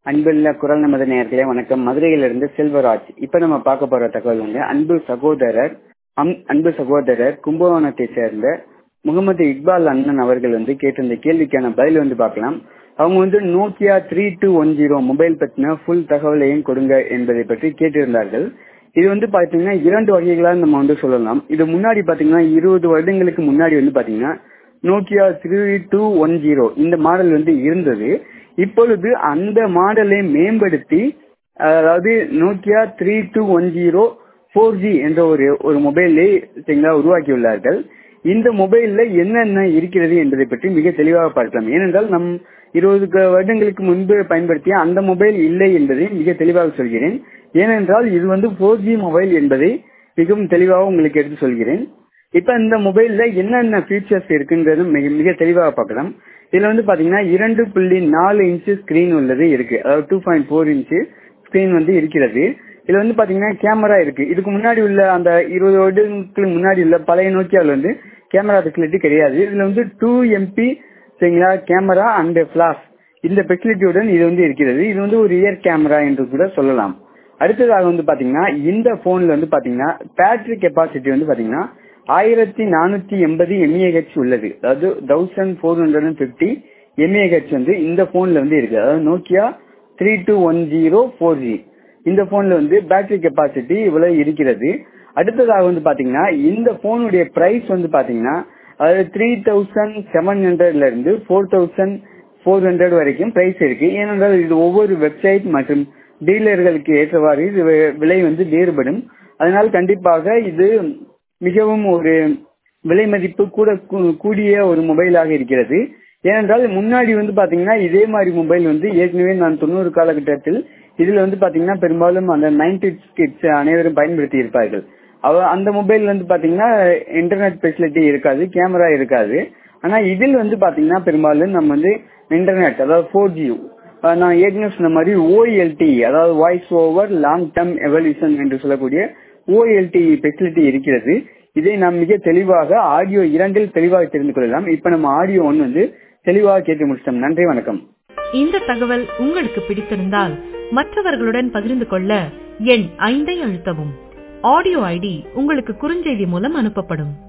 அன்புள்ள குரல் நமது நேர்களே வணக்கம் மதுரையிலிருந்து செல்வராஜ் இப்ப நம்ம பார்க்க போற தகவல் வந்து அன்பு சகோதரர் அம்- அன்பு சகோதரர் கும்பகோணத்தை சேர்ந்த முகமது இக்பால் அண்ணன் அவர்கள் வந்து கேட்டிருந்த கேள்விக்கான பதில் வந்து பார்க்கலாம் அவங்க வந்து Nokia three two one zero mobile பத்தின ஃபுல் தகவலையும் கொடுங்க என்பதை பற்றி கேட்டிருந்தார்கள் இது வந்து பாத்தீங்கன்னா இரண்டு வகைகளா நம்ம வந்து சொல்லலாம் இது முன்னாடி பாத்தீங்கன்னா இருபது வருடங்களுக்கு முன்னாடி வந்து பாத்தீங்கன்னா Nokia three two one zero இந்த மாடல் வந்து இருந்தது இப்பொழுது அந்த மாடலை மேம்படுத்தி அதாவது Nokia three two one zero four G என்ற ஒரு ஒரு மொபைலை சரிங்களா உருவாக்கியுள்ளார்கள் இந்த மொபைல்ல என்னென்ன இருக்கிறது என்பதை பற்றி மிக தெளிவாக பார்க்கலாம் ஏனென்றால் நம் இருபது க- வருடங்களுக்கு முன்பு பயன்படுத்திய அந்த மொபைல் இல்லை என்பதை மிக தெளிவாக சொல்கிறேன் ஏனென்றால் இது வந்து ஃபோர் ஜி மொபைல் என்பதை மிகவும் தெளிவாக உங்களுக்கு எடுத்து சொல்கிறேன் இப்ப இந்த மொபைல்ல என்னென்ன ஃபீச்சர்ஸ் இருக்குன்றது மிக மிக தெளிவாக பார்க்கலாம் இதுல வந்து பாத்தீங்கன்னா இரண்டு புள்ளி நாலு இன்ச்சு ஸ்கிரீன் உள்ளது இருக்கு அதாவது two point four inch screen வந்து இருக்கிறது இதுல வந்து பாத்தீங்கன்னா கேமரா இருக்கு இதுக்கு முன்னாடி உள்ள அந்த இருபது வருடங்களுக்கு முன்னாடி உள்ள பழைய நோக்கியாவில் வந்து கேமரா ஃபெசிலிட்டி கிடையாது இதுல வந்து டூ எம்பி சரிங்களா கேமரா அண்ட் ஃபிளாஷ் இந்த ஃபெசிலிட்டியுடன் இது வந்து இருக்கிறது இது வந்து ஒரு இயர் கேமரா என்று கூட சொல்லலாம் அடுத்ததாக வந்து பாத்தீங்கன்னா இந்த போன்ல வந்து பாத்தீங்கன்னா பேட்டரி கெப்பாசிட்டி வந்து பாத்தீங்கன்னா ஆயிரத்தி நானூத்தி எண்பது எம்ஏஹெச் உள்ளது அதாவது thousand four hundred and fifty M A H வந்து இந்த போன்ல வந்து இருக்கு அதாவது Nokia three two one zero four G இந்த போன்ல வந்து பேட்டரி கெப்பாசிட்டி இவ்வளவு இருக்கிறது அடுத்ததாக வந்து பாத்தீங்கன்னா இந்த போனுடைய பிரைஸ் வந்து பாத்தீங்கன்னா அதாவது த்ரீ தௌசண்ட் செவன் ஹண்ட்ரட்ல இருந்து ஃபோர் தௌசண்ட் ஃபோர் ஹண்ட்ரட் வரைக்கும் பிரைஸ் இருக்கு ஏனென்றால் இது ஒவ்வொரு வெப்சைட் மற்றும் டீலர்களுக்கு ஏற்றவாறு இது வி- விலை வந்து வேறுபடும் அதனால் கண்டிப்பாக இது மிகவும் ஒரு விலை மதிப்பு கூட கூ- கூடிய ஒரு மொபைலாக இருக்கிறது ஏனென்றால் முன்னாடி வந்து பாத்தீங்கன்னா இதே மாதிரி மொபைல் வந்து ஏற்கனவே நான் தொண்ணூறு காலகட்டத்தில் இதுல வந்து பாத்தீங்கன்னா பெரும்பாலும் அந்த நைன்டி கிட்ஸ் அனைவரும் பயன்படுத்தி இருப்பார்கள் அவ அந்த மொபைல் வந்து பாத்தீங்கன்னா இன்டர்நெட் ஃபெசிலிட்டி இருக்காது கேமரா இருக்காது ஆனா இதில் வந்து பாத்தீங்கன்னா பெரும்பாலும் நம்ம வந்து இன்டர்நெட் அதாவது ஃபோர் ஜி நான் ஏற்கனவே சொன்ன மாதிரி ஓஎல்டி அதாவது voice over long term evolution என்று சொல்லக்கூடிய ஓஎல்டி ஃபெசிலிட்டி இருக்கிறது இதை நாம் மிக தெளிவாக ஆடியோ இரண்டில் தெளிவாக தெரிந்து கொள்ளலாம் இப்ப நம்ம ஆடியோ ஒன் வந்து தெளிவாக கேட்டு முடிச்சிட்டோம் நன்றி வணக்கம் இந்த தகவல் உங்களுக்கு பிடித்திருந்தால் மற்றவர்களுடன் பகிர்ந்து கொள்ள எண் ஐந்தை அழுத்தவும் ஆடியோ ஐடி உங்களுக்கு குறுஞ்செய்தி மூலம் அனுப்பப்படும்